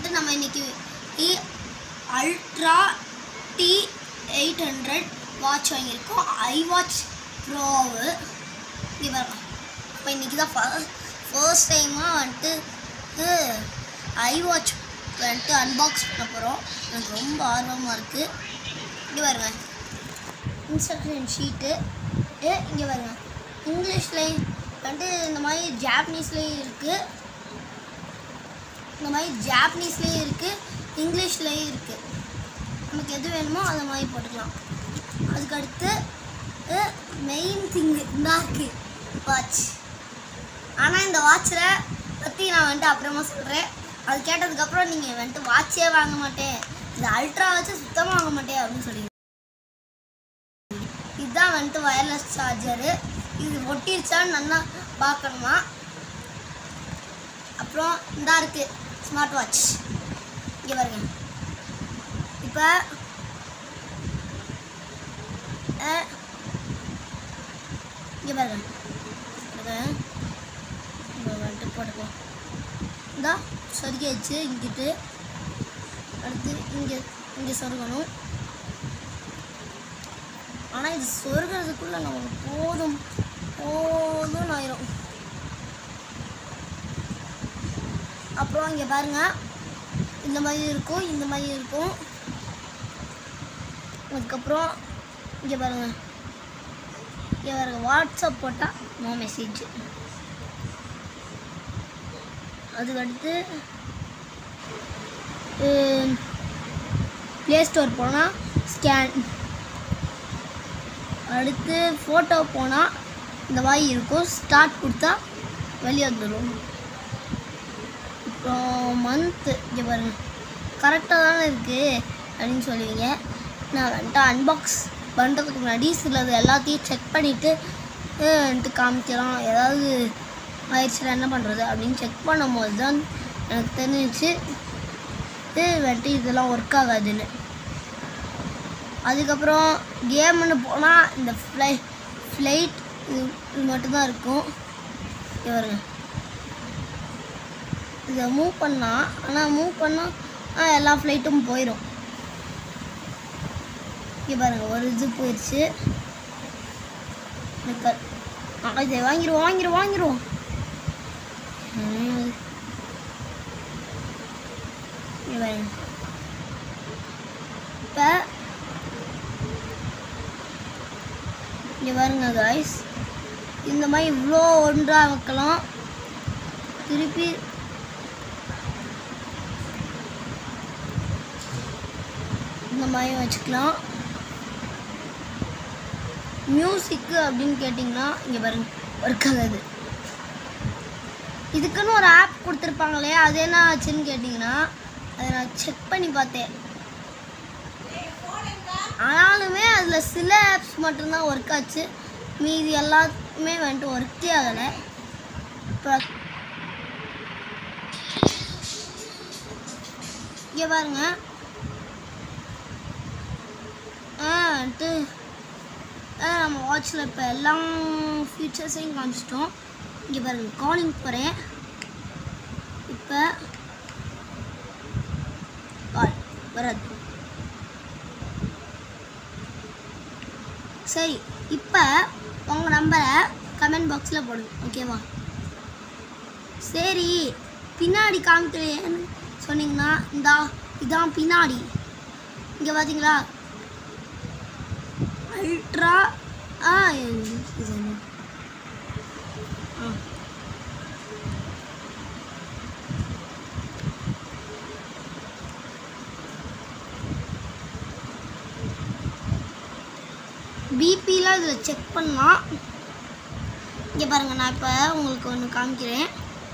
வந்துட்டு நம்ம இன்னைக்கு ultra T eight hundred watch வாங்கியிருக்கோம் ஐ வாட்ச் ப்ரோவு இங்கே பாருங்க இப்போ இன்றைக்கி தான் ஃபர்ஸ்ட் டைமாக வந்துட்டு ஐ வாட்ச் வந்துட்டு அன்பாக்ஸ் பண்ண போகிறோம் எனக்கு ரொம்ப ஆர்வமாக இருக்குது இங்கே பாருங்க இன்ஸ்ட்ரக்ஷன் ஷீட்டு இங்கே பாருங்க இங்கிலீஷ்லேயும் வந்துட்டு இந்த மாதிரி ஜாப்பனீஸ்லேயும் இருக்குது இந்த மாதிரி ஜாப்பனீஸ்லேயும் இருக்குது இங்கிலீஷ்லேயும் இருக்குது நமக்கு எது வேணுமோ அதை மாதிரி போட்டுக்கலாம் அதுக்கடுத்து மெயின் திங்கு தான் இருக்குது வாட்ச் ஆனால் இந்த வாட்சில் பற்றி நான் வந்துட்டு அப்புறமா சொல்கிறேன் அது கேட்டதுக்கப்புறம் நீங்கள் வந்துட்டு வாட்சே வாங்க மாட்டேன் இந்த அல்ட்ரா வச்சு சுத்தமாக வாங்க மாட்டேன் அப்படின்னு சொல்லி இதுதான் வந்துட்டு வயர்லெஸ் சார்ஜரு இது ஒட்டிருச்சான்னு நல்லா பார்க்கணுமா அப்புறம் இந்தா இருக்குது ஸ்மார்ட் வாட்ச் இங்கே பாருங்க இப்போ இங்கே பாருங்க பாருங்க. இங்க வந்துட்டு போட்டுக்கலாம் இந்தா சொருகியாச்சு இங்கிட்டு அடுத்து இங்கே இங்கே சொருகணும் ஆனால் இது சொருகிறதுக்குள்ளே நமக்கு போதும் போதும் ஆயிரும் அப்புறம் இங்கே பாருங்க இந்த மாதிரி இருக்கும் இந்த மாதிரி இருக்கும் அதுக்கப்புறம் இங்கே பாருங்க இங்கே பாருங்க வாட்ஸ்அப் போட்டால் நோ மெசேஜ் அதுக்கடுத்து ப்ளே ஸ்டோர் போனால் ஸ்கேன் அடுத்து ஃபோட்டோ போனால் இந்த மாதிரி இருக்கும் ஸ்டார்ட் கொடுத்தா வெளியே வந்துடும் அப்புறம் மந்த்து இங்கே பாருங்க கரெக்டாக தானே இருக்குது அப்படின்னு சொல்லுவீங்க நான் வந்துட்டு அன்பாக்ஸ் பண்ணுறதுக்கு முன்னாடி சிலது எல்லாத்தையும் செக் பண்ணிவிட்டு வந்துட்டு காமிக்கலாம் ஏதாவது ஆயிடுச்சுன்னா என்ன பண்ணுறது அப்படின்னு செக் பண்ணும்போது தான் எனக்கு தெரிஞ்சிச்சு இது வந்துட்டு இதெல்லாம் ஒர்க் ஆகாதுன்னு அதுக்கப்புறம் கேம்னு போனால் இந்த ஃப்ளை ஃப்ளைட் இது இது மட்டும்தான் இருக்கும் இங்க பாருங்க இதை மூவ் பண்ணால் ஆனால் மூவ் பண்ணால் எல்லா ஃப்ளைட்டும் போயிடும் இங்கே பாருங்க ஒரு இது போயிடுச்சு எனக்கு ஆ, இதை வாங்கிடுவோம் வாங்கிடுவோம் வாங்கிடுவோம் ம். இங்க பாருங்க இப்போ இங்கே பாருங்க காய்ஸ் இந்த மாதிரி இவ்வளோ ஒன்றாக வைக்கலாம் திருப்பி இந்த மாதிரி வச்சுக்கலாம் மியூசிக்கு அப்படின்னு கேட்டிங்கன்னா இங்கே பாருங்க ஒர்க் ஆகாது இதுக்குன்னு ஒரு ஆப் கொடுத்துருப்பாங்களே அது என்ன ஆச்சுன்னு கேட்டிங்கன்னா அதை நான் செக் பண்ணி பார்த்தேன் ஆனாலுமே அதில் சில ஆப்ஸ் மட்டும்தான் ஒர்க் ஆச்சு மீதி எல்லாமே வந்துட்டு ஒர்க்கே ஆகலை இப்போ இங்கே பாருங்க ஆ வந்துட்டு ஆ, நம்ம வாட்சில் இப்போ எல்லா ஃபீச்சர்ஸையும் காமிச்சிட்டோம் இங்கே பாருங்க காலிங் போகிறேன் இப்போ கால் வராது சரி இப்போ உங்கள் நம்பரை கமெண்ட் பாக்ஸில் போடுங்க ஓகேவா சரி பின்னாடி காமிக்கிறேன்னு சொன்னீங்கன்னா இந்தா இதான் பின்னாடி இங்கே பார்த்தீங்களா அல்ட்ரா ஆ இது என்ன? ஆ பிபிலாம் இதில் செக் பண்ணலாம் இங்கே பாருங்கள் நான் இப்போ உங்களுக்கு ஒன்று காமிக்கிறேன்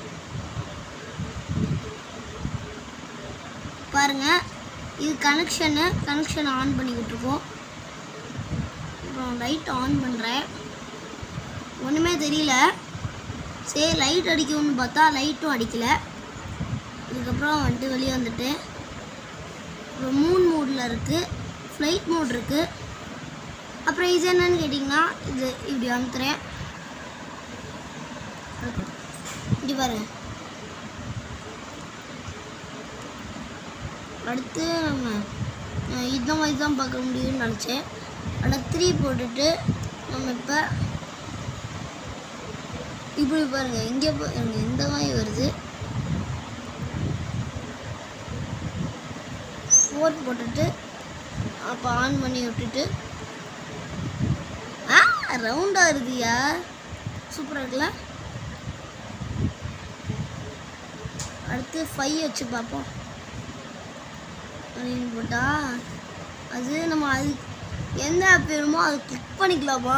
பாருங்கள் இது கனெக்ஷனு கனெக்ஷன் ஆன் பண்ணிக்கிட்டு இருக்கோம் அப்புறம் லைட் ஆன் பண்ணுறேன் ஒன்றுமே தெரியல சரி லைட் அடிக்கும்னு பார்த்தா லைட்டும் அடிக்கல இதுக்கப்புறம் வந்துட்டு வெளியே வந்துட்டேன் அப்புறம் மூன் மோடில் இருக்குது ஃப்ளைட் மோட் இருக்குது அப்புறம் இது என்னன்னு கேட்டிங்கன்னா இது இப்படி அமுத்துறேன் இங்கே பாருங்க அடுத்து நம்ம அஹ், இந்த மாதிரி தான் பார்க்க முடியும்னு நினச்சேன் ஆனால் த்ரீ போட்டுட்டு நம்ம இப்போ இப்படி பாருங்க இங்கே பாருங்க இந்த மாதிரி வருது ஃபோர் போட்டுட்டு அப்போ ஆன் பண்ணி விட்டுட்டு ஆ ரவுண்டாக இருக்குயா சூப்பராக இருக்குல்ல அடுத்து ஃபைவ் வச்சு பார்ப்போம் அப்படின்னு போட்டா அது நம்ம அது எந்த ஆப் வேணுமோ அது கிளிக் பண்ணிக்கலாமா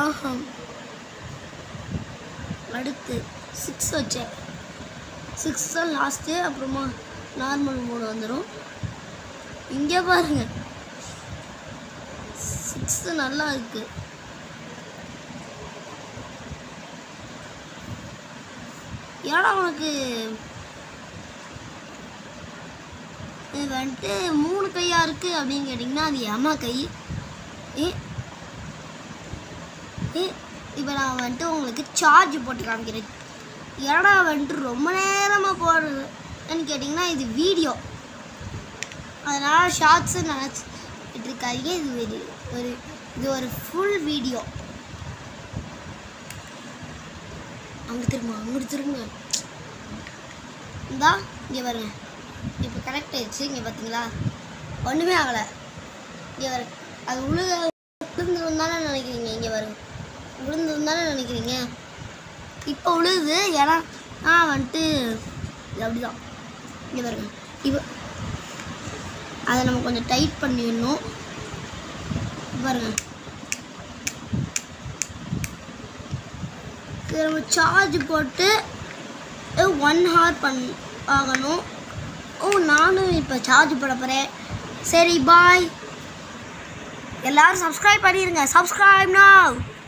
அடுத்து சிக்ஸ் வச்சேன் சிக்ஸ் தான் லாஸ்ட்டு அப்புறமா நார்மல் மோடு வந்துடும் இங்கே பாருங்க சிக்ஸ் நல்லா இருக்கு ஏன்னா உனக்கு இது வந்துட்டு மூணு கையா இருக்கு அப்படின்னு கேட்டிங்கன்னா அது ஏமா கை ஏ ஏ இப்போ நான் வந்துட்டு உங்களுக்கு சார்ஜ் போட்டு காமிக்கிறேன் ஏடா வந்துட்டு ரொம்ப நேரமாக போடுறதுன்னு கேட்டிங்கன்னா இது வீடியோ அதனால் ஷார்ட்ஸு நினச்சிட்டு இருக்காதீங்க இது ஒரு ஒரு இது ஒரு ஃபுல் வீடியோ அங்கே திரும்ப அங்கிட்டு திரும்ப இந்தா இங்கே பாருங்க இப்போ கனெக்ட் ஆயிடுச்சு இங்கே பார்த்தீங்களா ஒன்றுமே ஆகலை இங்கே வர அது உழுக விழுந்துரும் தானே நினைக்கிறீங்க இங்கே வரும் விழுந்துரும் தானே நினைக்கிறீங்க இப்போ உழுகுது ஏன்னா நான் வந்துட்டு இது அப்படிதான் இங்கே பாருங்க இப்போ அதை நம்ம கொஞ்சம் டைட் பண்ணிடணும் பாருங்க இது நம்ம சார்ஜ் போட்டு ஒன் ஹவர் பண் ஆகணும் ஓ நானும் இப்போ சார்ஜ் போட போகிறேன் சரி பாய் எல்லாரும் சப்ஸ்கிரைப் பண்ணிடுங்க சப்ஸ்கிரைப் now